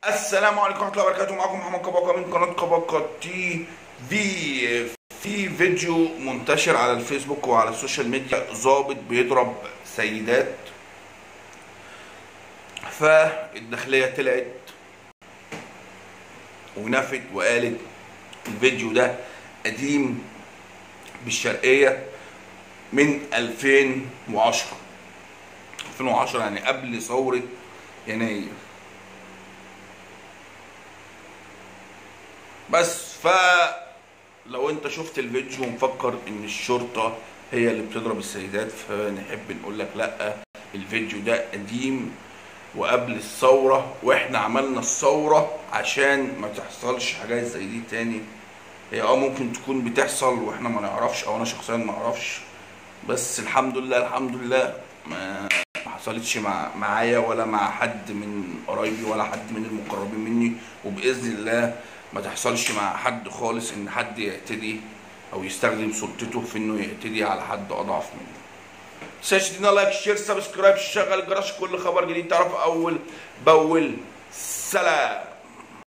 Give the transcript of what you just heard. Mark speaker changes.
Speaker 1: السلام عليكم ورحمه الله وبركاته معكم محمد كباكا من قناه كباكا تي في في فيديو منتشر على الفيسبوك وعلى السوشيال ميديا ظابط بيضرب سيدات فالداخليه طلعت ونفت وقالت الفيديو ده قديم بالشرقيه من 2010 2010 يعني قبل ثوره يناير بس ف لو انت شفت الفيديو ومفكر ان الشرطه هي اللي بتضرب السيدات فنحب نقول لك لا الفيديو ده قديم وقبل الثوره واحنا عملنا الثوره عشان ما تحصلش حاجات زي دي تاني هي اه ممكن تكون بتحصل واحنا ما نعرفش او انا شخصيا ما اعرفش بس الحمد لله الحمد لله ما ما حصلتش مع معايا ولا مع حد من قرايبي ولا حد من المقربين مني وباذن الله ما تحصلش مع حد خالص ان حد يعتدي او يستخدم سلطته في انه يعتدي على حد اضعف منه تنساش تدينا لايك شير سبسكرايب شغل الجرس كل خبر جديد تعرف اول باول سلام